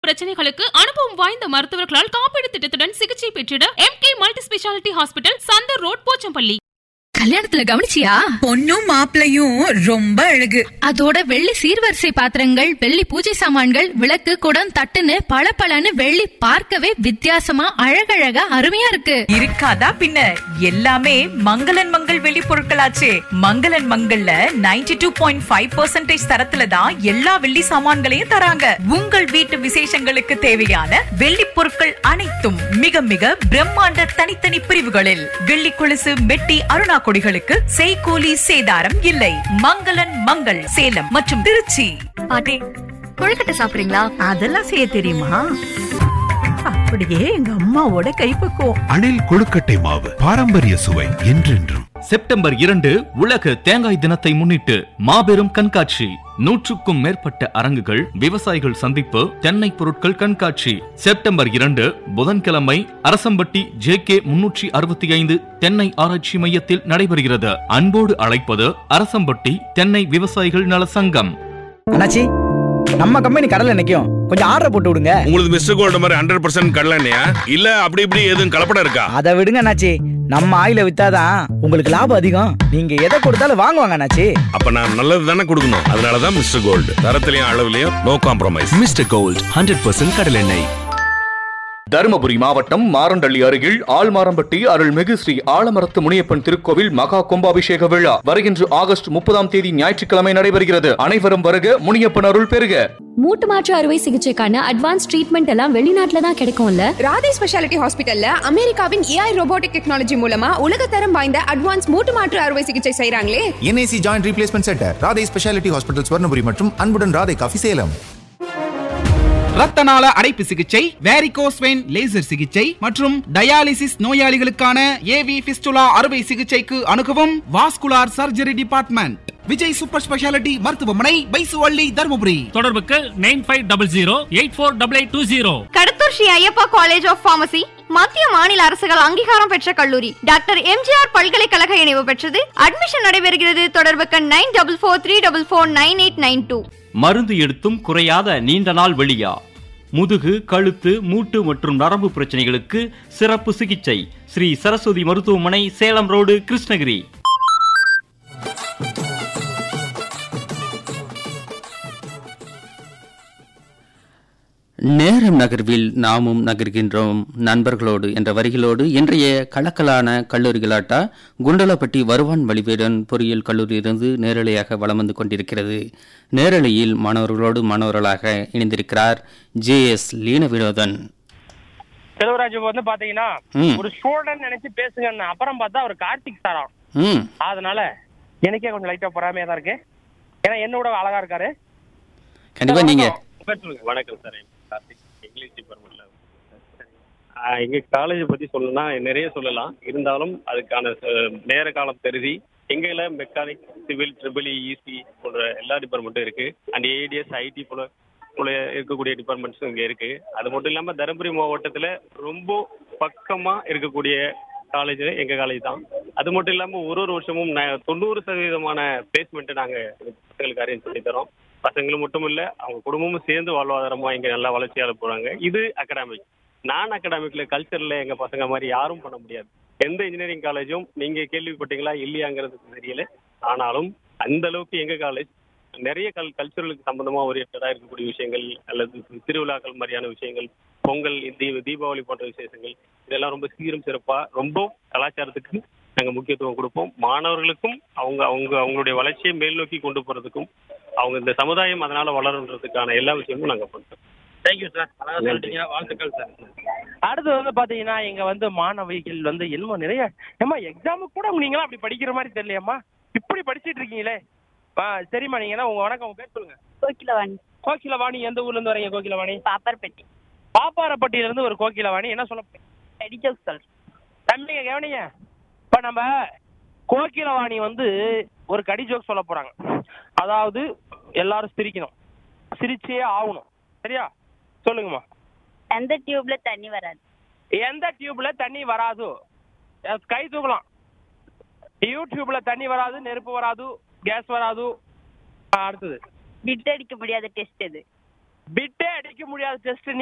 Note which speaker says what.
Speaker 1: பிரச்சனைகளுக்கு அனுபவம் வாய்ந்த மருத்துவர்களால் காப்பீடு திட்டத்துடன் சிகிச்சை பெற்றிட M K multi speciality hospital Chandar road Pochampalli
Speaker 2: கல்யாணத்துல கவனிச்சியா
Speaker 3: பொண்ணும் மாப்பிளையும் ரொம்ப அழகு
Speaker 2: அதோட வெள்ளி சீர்வரிசை பாத்திரங்கள் வெள்ளி பூஜை சாமான்கள் விளக்கு குடம் தட்டுன்னு பளபளன்னு வெள்ளி பார்க்கவே வித்தியாசமா அழகழகா அருமையா இருக்கு
Speaker 3: இருக்காதா பின்ன எல்லாமே மங்களன் மங்கள் வெளி பொருட்களாச்சே மங்களன் மங்கள்ல 92.5% டூ பாயிண்ட் ஃபைவ் தரத்துல தான் எல்லா வெள்ளி சாமான்களையும் தராங்க உங்கள் வீட்டு விசேஷங்களுக்கு தேவையான வெள்ளி பொருட்கள் அனைத்தும் மிக மிக பிரம்மாண்ட தனித்தனி பிரிவுகளில் வெள்ளி கொலுசு மெட்டி அருணா கொடிகளுக்கு செய்கூலி சேதாரம் இல்லை மங்களன் மங்கள் சேலம் மற்றும் திருச்சி
Speaker 4: பாட்டி கொழுக்கட்டை சாப்பிடுறீங்களா
Speaker 5: அதெல்லாம் செய்ய தெரியுமா அப்படியே எங்க அம்மாவோட கைப்பக்குவம்
Speaker 6: அணில் கொழுக்கட்டை மாவு பாரம்பரிய சுவை என்றென்றும்
Speaker 7: செப்டம்பர் இரண்டு உலக தேங்காய் தினத்தை முன்னிட்டு மாபெரும் கண்காட்சி நூற்றுக்கும் மேற்பட்ட அரங்குகள் விவசாயிகள் சந்திப்பு தென்னை பொருட்கள் கண்காட்சி செப்டம்பர் இரண்டு புதன்கிழமை அரசம்பட்டி ஜே கே முன்னூற்றி அறுபத்தி ஐந்து தென்னை ஆராய்ச்சி மையத்தில் நடைபெறுகிறது அன்போடு அழைப்பது அரசம்பட்டி தென்னை விவசாயிகள் நல சங்கம்
Speaker 8: அண்ணாச்சி நம்ம கம்பெனி கடல்ல நிக்கும் கொஞ்சம் ஆர்டர் போட்டு விடுங்க
Speaker 9: உங்களுக்கு மிஸ்டர் கோல்டு மாதிரி ஹண்ட்ரட் பர்சன்ட் கடலண்ணையா இல்ல அப்படி இப்படி எதுவும் கலப்படம் இருக்கா
Speaker 8: அதை விடுங்க அண்ணாச்சி நம்ம ஆயில வித்தாதான் உங்களுக்கு லாபம் அதிகம் நீங்க எதை கொடுத்தாலும் வாங்குவாங்க அண்ணாச்சி
Speaker 9: அப்ப நான் நல்லது தானே கொடுக்கணும் அதனாலதான் மிஸ்டர் கோல்டு தரத்திலையும் அளவுலயும் no compromise
Speaker 6: Mister Gold hundred percent கடலெண்ணெய்
Speaker 7: தருமபுரி மாவட்டம் மாரண்டள்ளி அருகில் ஆழ்மாரம்பட்டி அருள்மிகு ஸ்ரீ ஆலமரத்து முனியப்பன் திருக்கோவில் மகா கும்பாபிஷேக விழா வருகின்ற ஆகஸ்ட் முப்பதாம் தேதி ஞாயிற்றுக்கிழமை நடைபெறுகிறது அனைவரும் வருக முனியப்பன் அருள் பெறுக
Speaker 4: மூட்டு மாற்று அறுவை சிகிச்சைக்கான அட்வான்ஸ் ட்ரீட்மெண்ட் எல்லாம் வெளிநாட்டுல தான் கிடைக்கும்ல
Speaker 10: ராதே ஸ்பெஷாலிட்டி ஹாஸ்பிட்டல்ல அமெரிக்காவின் ஏஐ ரோபோட்டிக் டெக்னாலஜி மூலமா உலகத்தரம் வாய்ந்த அட்வான்ஸ் மூட்டு மாற்று அறுவை சிகிச்சை செய்றாங்களே
Speaker 11: NIC joint replacement centre Radhai speciality hospital Swarnapuri மற்றும் அன்புடன் ராதை காஃபி சேலம்
Speaker 12: ரத்தநாள அடைப்பு சிகிச்சை வேரிகோஸ் வெயின் லேசர் சிகிச்சை மற்றும் டயாலிசிஸ் நோயாளிகளுக்கான ஏவி பிஸ்டுலா அறுவை சிகிச்சைக்கு அணுகவும் vascular surgery department Vijay super speciality மருத்துவமனை பைசுவள்ளி தருமபுரி
Speaker 13: தொடர்புக்கு nine five double zero eight four double eight two zero
Speaker 14: Kadathur Sri Ayyappa college of pharmacy மத்திய மாநில அரசுகள் அங்கீகாரம் பெற்ற கல்லூரி டாக்டர் எம்ஜிஆர் பல்கலைக்கழக இணைவு பெற்றது அட்மிஷன் நடைபெறுகிறது தொடர்புக்கு nine double four three double four nine eight nine two
Speaker 15: மருந்து எடுத்தும் குறையாத நீண்ட நாள் வெளியா முதுகு கழுத்து மூட்டு மற்றும் நரம்பு பிரச்சனைகளுக்கு சிறப்பு சிகிச்சை ஸ்ரீ சரஸ்வதி மருத்துவமனை சேலம் ரோடு கிருஷ்ணகிரி
Speaker 16: நேரம் நகர்வில் நாமும் நகர்கின்றோம் நண்பர்களோடு என்ற வரிகளோடு இன்றைய கலக்கலான கல்லூரிகளாட்டா குண்டலப்பட்டி வருவான் வழிவேடன் பொறியியல் கல்லூரியிலிருந்து நேரலையாக வலம் வந்து கொண்டிருக்கிறது நேரலையில் மாணவர்களோடு மாணவர்களாக இணைந்திருக்கிறார் ஜே எஸ் லீன வினோதன்
Speaker 17: செல்வராஜ் வந்து பாத்தீங்கன்னா
Speaker 16: ம்.
Speaker 17: ஒரு ஸ்டூடெண்ட் நினைச்சு பேசுங்க அப்புறம் பார்த்தா அவர் கார்த்திக் சாராம்
Speaker 16: ம்
Speaker 17: அதனால எனக்கே கொஞ்சம் லைட்டா பொறாமையா தான் இருக்கு ஏன்னா என்னோட அழகா இருக்காரு
Speaker 16: கண்டிப்பா நீங்க
Speaker 18: வணக்கம் சார் கார்த்திக் இங்கிலீஷ் டிபார்ட்மெண்ட்ல எங்க காலேஜ் பத்தி சொல்லணும்னா நிறைய சொல்லலாம் இருந்தாலும் அதுக்கான அஹ், நேர காலம் கருதி எங்கல மெக்கானிக் சிவில் ட்ரிபிள் இசி போன்ற எல்லா டிபார்ட்மெண்ட்டும் இருக்கு அண்ட் ஏடிஎஸ் ஐடி போல போல இருக்கக்கூடிய டிபார்ட்மெண்ட்ஸும் இங்க இருக்கு அது மட்டும் இல்லாம தருமபுரி மாவட்டத்துல ரொம்ப பக்கமா இருக்கக்கூடிய காலேஜ் எங்க காலேஜ் தான் அது மட்டும் இல்லாம ஒரு ஒரு வருஷமும் ந- தொண்ணூறு சதவீதமான பிளேஸ்மெண்ட் நாங்க பசங்களுக்கு அரேஞ்ச் பண்ணி தரோம் பசங்களும் மட்டும் இல்ல அவங்க குடும்பமும் சேர்ந்து வாழ்வாதாரமா இங்க நல்லா வளர்ச்சியால போறாங்க இது அகடாமிக் நான் அகடாமிக்ல கல்ச்சர்ல எங்க பசங்க மாதிரி யாரும் பண்ண முடியாது எந்த இன்ஜினியரிங் காலேஜும் நீங்க கேள்விப்பட்டீங்களா இல்லையாங்கிறது தெரியல ஆனாலும் அந்த அளவுக்கு எங்க காலேஜ் நிறைய கல் கல்ச்சுரலுக்கு சம்பந்தமா ஓரியன்டா இருக்கக்கூடிய விஷயங்கள் அல்லது திருவிழாக்கள் மாதிரியான விஷயங்கள் பொங்கல் தீ தீபாவளி போன்ற விசேஷங்கள் இதெல்லாம் ரொம்ப சீரும் சிறப்பா ரொம்ப கலாச்சாரத்துக்கு நாங்க முக்கியத்துவம் கொடுப்போம் மாணவர்களுக்கும் அவங்க அவங்க அவங்களுடைய வளர்ச்சியை மேல் நோக்கி கொண்டு போறதுக்கும் அவங்க இந்த சமுதாயம் அதனால வளருன்றதுக்கான எல்லா விஷயமும் நாங்க பண்றோம்
Speaker 17: தேங்க்யூ சார் அழகா சொல்லிட்டீங்க வாழ்த்துக்கள் சார் அடுத்து வந்து பாத்தீங்கன்னா இங்க வந்து மாணவிகள் வந்து என்னமோ நிறைய ஏமா எக்ஸாமுக்கு கூட நீங்களாம் அப்படி படிக்கிற மாதிரி தெரியலையம்மா இப்படி படிச்சிட்டு இருக்கீங்களே ஆ சரிம்மா நீங்க என்ன உங்க வணக்கம் உங்க பேர் சொல்லுங்க
Speaker 19: கோகிலவாணி
Speaker 17: கோகிலவாணி எந்த ஊர்ல இருந்து வரீங்க கோகிலவாணி
Speaker 19: பாப்பர்பட்டி
Speaker 17: பாப்பாரப்பட்டியில இருந்து ஒரு கோகிலவாணி என்ன சொல்ல
Speaker 19: அடிச்சோக் சொல்
Speaker 17: தம்பிங்க கவனிங்க இப்ப நம்ம கோகிலவாணி வந்து ஒரு கடி ஜோக் சொல்ல போறாங்க அதாவது எல்லாரும் சிரிக்கணும் சிரிச்சே ஆகணும் சரியா சொல்லுங்கம்மா
Speaker 19: எந்த டியூப்ல தண்ணி வராது
Speaker 17: எந்த டியூப்ல தண்ணி வராது எஸ், கை தூக்கலாம் யூடியூப்ல தண்ணி வராது நெருப்பு வராது கேஸ் வராது ஆ, அடுத்தது
Speaker 19: பிட் அடிக்க முடியாத டெஸ்ட் எது
Speaker 17: பிட்டே அடிக்க முடியாத டெஸ்ட்